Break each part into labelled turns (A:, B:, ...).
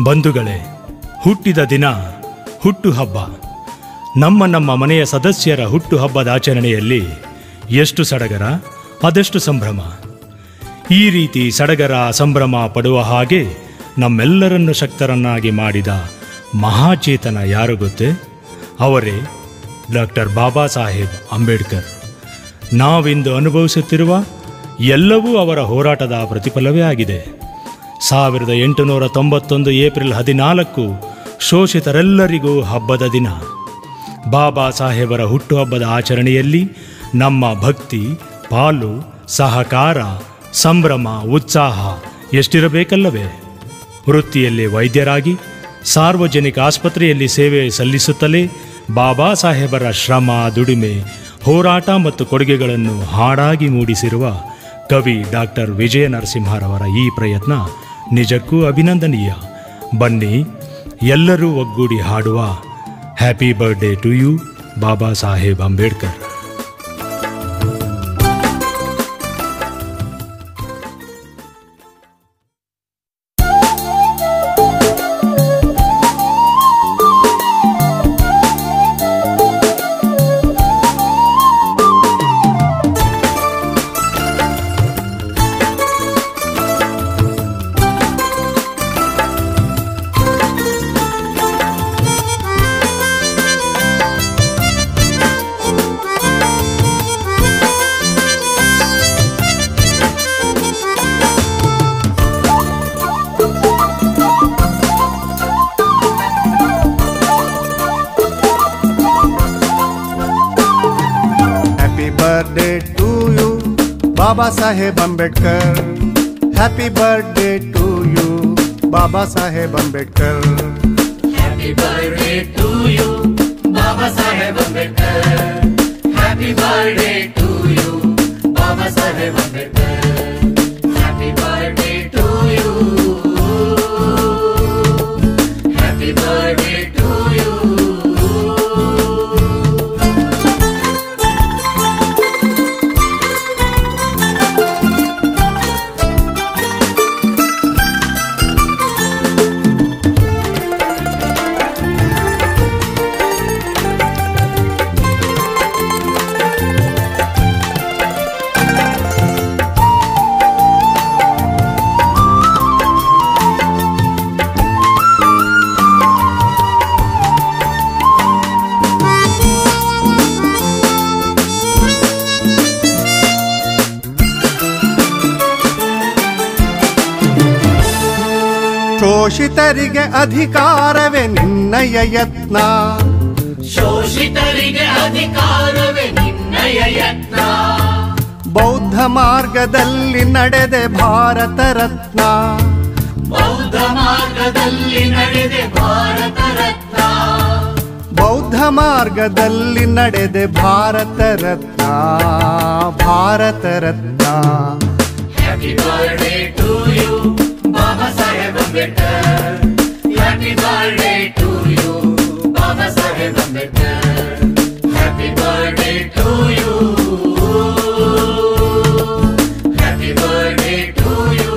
A: ಬಂಧುಗಳೇ ಹುಟ್ಟಿದ ದಿನ ಹುಟ್ಟುಹಬ್ಬ ನಮ್ಮ ನಮ್ಮ ಮನೆಯ ಸದಸ್ಯರ ಹುಟ್ಟುಹಬ್ಬದ ಆಚರಣೆಯಲ್ಲಿ ಎಷ್ಟು ಸಡಗರ ಅದೆಷ್ಟು ಸಂಭ್ರಮ ಈ ರೀತಿ ಸಡಗರ ಸಂಭ್ರಮ ಪಡುವ ಹಾಗೆ ನಮ್ಮೆಲ್ಲರನ್ನು ಶಕ್ತರನ್ನಾಗಿ ಮಾಡಿದ ಮಹಾಚೇತನ ಯಾರು ಗೊತ್ತೇ ಅವರೇ ಡಾಕ್ಟರ್ ಬಾಬಾ ಸಾಹೇಬ್ ಅಂಬೇಡ್ಕರ್ ನಾವಿಂದು ಅನುಭವಿಸುತ್ತಿರುವ ಎಲ್ಲವೂ ಅವರ ಹೋರಾಟದ ಪ್ರತಿಫಲವೇ ಆಗಿದೆ ಸಾವಿರದ ಎಂಟುನೂರ ತೊಂಬತ್ತೊಂದು ಏಪ್ರಿಲ್ ಹದಿನಾಲ್ಕು ಶೋಷಿತರೆಲ್ಲರಿಗೂ ಹಬ್ಬದ ದಿನ ಬಾಬಾ ಸಾಹೇಬರ ಹುಟ್ಟುಹಬ್ಬದ ಆಚರಣೆಯಲ್ಲಿ ನಮ್ಮ ಭಕ್ತಿ ಪಾಲು ಸಹಕಾರ ಸಂಭ್ರಮ ಉತ್ಸಾಹ ಎಷ್ಟಿರಬೇಕಲ್ಲವೇ ವೃತ್ತಿಯಲ್ಲಿ ವೈದ್ಯರಾಗಿ ಸಾರ್ವಜನಿಕ ಆಸ್ಪತ್ರೆಯಲ್ಲಿ ಸೇವೆ ಸಲ್ಲಿಸುತ್ತಲೇ ಬಾಬಾ ಸಾಹೇಬರ ಶ್ರಮ ದುಡಿಮೆ ಹೋರಾಟ ಮತ್ತು ಕೊಡುಗೆಗಳನ್ನು ಹಾಡಾಗಿ ಮೂಡಿಸಿರುವ ಕವಿ ಡಾಕ್ಟರ್ ವಿಜಯ ನರಸಿಂಹರವರ ಈ ಪ್ರಯತ್ನ ನಿಜಕ್ಕೂ ಅಭಿನಂದನೀಯ ಬನ್ನಿ ಎಲ್ಲರೂ ಒಗ್ಗೂಡಿ ಹಾಡುವ happy birthday to you Baba Saheb Ambedkar
B: Happy birthday to you, Baba Saheb Ambedkar. Happy birthday to you, Baba Saheb Ambedkar.
C: Happy birthday to you, Baba Saheb Ambedkar. Happy birthday to you, Baba Saheb Ambedkar. Happy birthday to you. Happy birthday to you.
B: ಶೋಷಿತರಿಗೆ ಅಧಿಕಾರವೇ ನಿನ್ನಯ ಯತ್ನ
C: ಶೋಷಿತರಿಗೆ ಅಧಿಕಾರವೇ ನಿನ್ನಯ ಯತ್ನ
B: ಬೌದ್ಧ ಮಾರ್ಗದಲ್ಲಿ ನಡೆದೆ ಭಾರತ ರತ್ನ
C: ಬೌದ್ಧ ಮಾರ್ಗದಲ್ಲಿ ನಡೆದೆ ಭಾರತ ರತ್ನ
B: ಬೌದ್ಧ ಮಾರ್ಗದಲ್ಲಿ ನಡೆದೆ ಭಾರತ ರತ್ನ ಭಾರತ ರತ್ನ
C: Happy birthday to you, Baba Saheb Ambedkar. Happy birthday to you, Baba Saheb Ambedkar. Happy birthday to you. Happy birthday to you.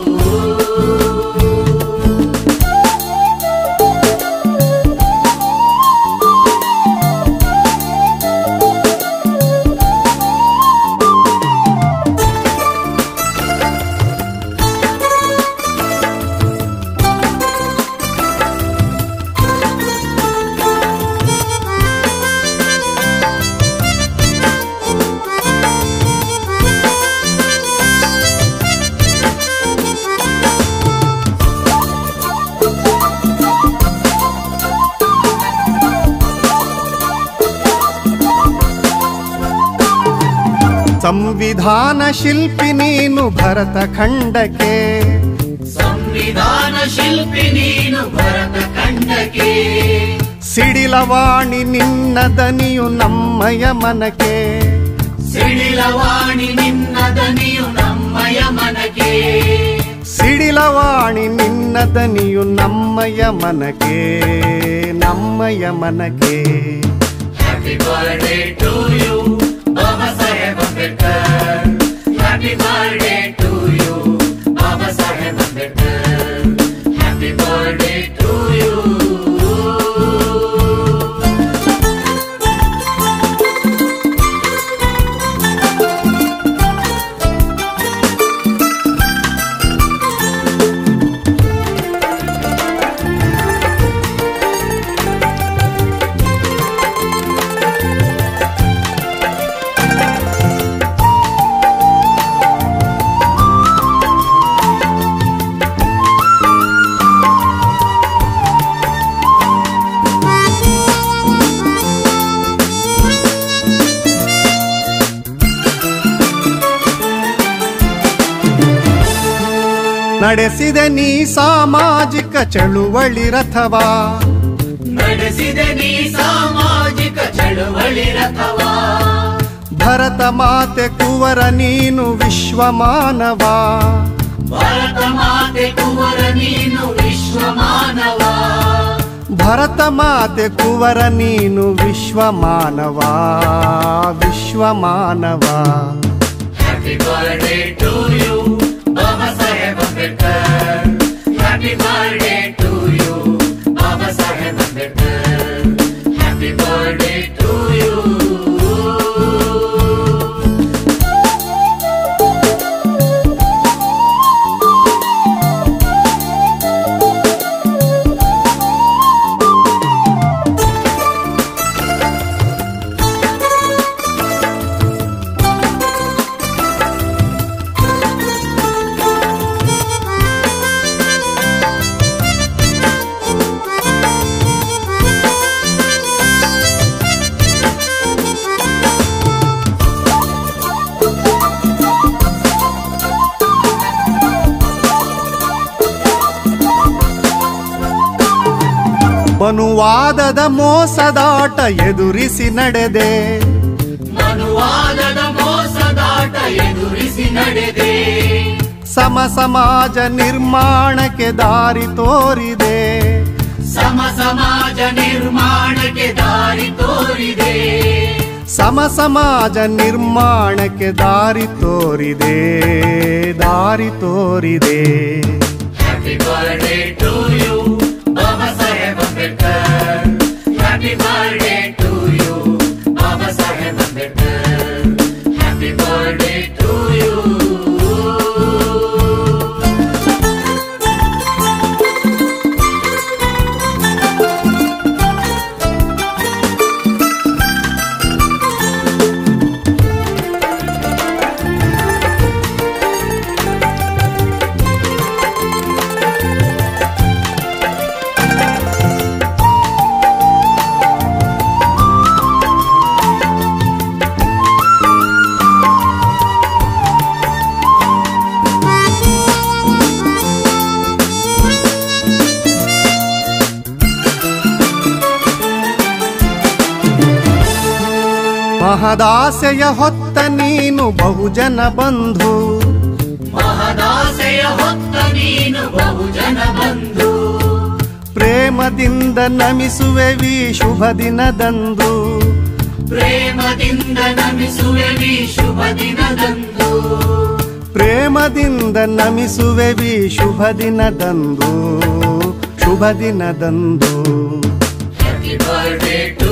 B: ಸಂವಿಧಾನ ಶಿಲ್ಪಿ ನೀನು ಭರತ ಖಂಡಕ್ಕೆ
C: ಸಂವಿಧಾನ ಶಿಲ್ಪಿ ನೀನು ಭರತ ಖಂಡಕ್ಕೆ
B: ಸಿಡಿಲವಾಣಿ ನಿನ್ನ ದನಿಯು ನಮ್ಮಯ ಮನಕ್ಕೆ
C: ಸಿಡಿಲವಾಣಿ ನಿನ್ನ ದನಿಯು ನಮ್ಮಯ ಮನಕ್ಕೆ
B: ಸಿಡಿಲವಾಣಿ ನಿನ್ನ ದನಿಯು ನಮ್ಮಯ ಮನಕ್ಕೆ ನಮ್ಮಯ ಮನಕ್ಕೆ
C: Happy birthday to you, Baba Saheb Ambedkar. Happy birthday to you, Baba Saheb Ambedkar. Happy birthday
B: ನಡೆಸಿದೆ ನೀ ಸಾಮಾಜಿಕ ಚಳುವಳಿ ರಥವಾ
C: ನಡೆಸಿದೆ ನೀ ಸಾಮಾಜಿಕ ಚಳುವಳಿ ರಥವಾ
B: ಭರತ ಮಾತೆ ಕುವರ ನೀನು ವಿಶ್ವ ಮಾನವ
C: ಭಾರತ ಮಾತೆ ಕುವರ ನೀನು ವಿಶ್ವ ಮಾನವ
B: ಭರತ ಮಾತೆ ಕುವರ ನೀನು ವಿಶ್ವ ಮಾನವ ವಿಶ್ವ ಮಾನವ
C: happy birthday to you Baba Saheb Ambedkar happy birthday to you Baba Saheb Ambedkar happy birthday to you
B: ಮನುವಾದದ ಮೋಸದಾಟ ಎದುರಿಸಿ ನಡೆದೆ
C: ಮನುವಾದದ ಮೋಸದಾಟ ಎದುರಿಸಿ ನಡೆದೆ
B: ಸಮ ಸಮಾಜ ನಿರ್ಮಾಣಕ್ಕೆ ದಾರಿ ತೋರಿದೆ
C: ಸಮ ಸಮಾಜ ನಿರ್ಮಾಣಕ್ಕೆ ದಾರಿ ತೋರಿದೆ
B: ಸಮ ಸಮಾಜ ನಿರ್ಮಾಣಕ್ಕೆ ದಾರಿ ತೋರಿದೆ ದಾರಿ ತೋರಿದೆ
C: happy birthday to you Baba Saheb Ambedkar happy birthday to you Baba Saheb Ambedkar happy birthday to you
B: ಮಹದಾಸೆಯ ಹೊತ್ತ ನೀನು ಬಹುಜನ ಬಂಧು
C: ಮಹದಾಸೆಯ ಹೊತ್ತ ನೀನು ಬಹುಜನ ಬಂಧು
B: ಪ್ರೇಮದಿಂದ ನಮಿಸುವೆವಿ ಶುಭ ದಿನದಂದು
C: ಪ್ರೇಮದಿಂದ ನಮಿಸುವೆವಿ ಶುಭ ದಿನದಂದು
B: ಪ್ರೇಮದಿಂದ ನಮಿಸುವೆವಿ ಶುಭ ದಿನದಂದು ಶುಭ ದಿನದಂದು
C: ಹ್ಯಾಪಿ ಬರ್ಡೇ ಟು